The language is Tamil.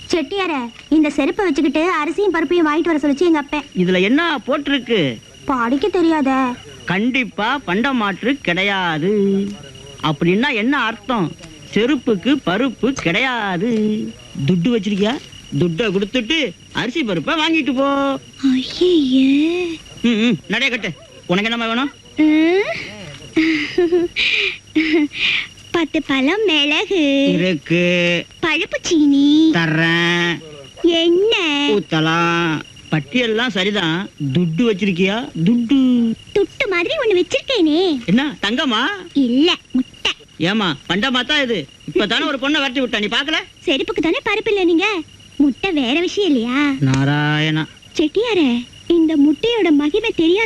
செட்டியார இந்த செருப்பை வச்சுக்கிட்டு அரிசியும் பருப்பையும் வாங்கிட்டு வர சொல்லிச்சு எங்க அப்பன் இதுல என்ன போட்டிருக்கு படிக்க தெரியாத கண்டிப்பா பண்டமாற்று கிடையாது அப்படின்னா என்ன அர்த்தம் செருப்புக்கு பருப்பு கிடையாது துட்டு வச்சிருக்கியா துட்டை கொடுத்துட்டு அரிசி பருப்பை வாங்கிட்டு போ ஐயே ம், ம், நடைய கட்டு உனக்கு என்னம்மா வேணும் பத்து பழம் மிளகு இருக்கு பழுப்பு சீனி தர்றேன் என்ன ஊத்தலாம் பட்டியெல்லாம் சரிதான் துட்டு வச்சிருக்கியா துட்டு துட்டு மாதிரி ஒண்ணு வச்சிருக்கேனே என்ன தங்கம்மா இல்ல முட்டை ஏமா பண்டமா தான் இது இப்பதானே ஒரு பொண்ணை விரட்டி விட்டா நீ பாக்கல செருப்புக்கு தானே பருப்பு இல்ல நீங்க முட்டை வேற விஷயம் இல்லையா நாராயணா செட்டியாரே இந்த முட்டையோட மகிமை தெரியாத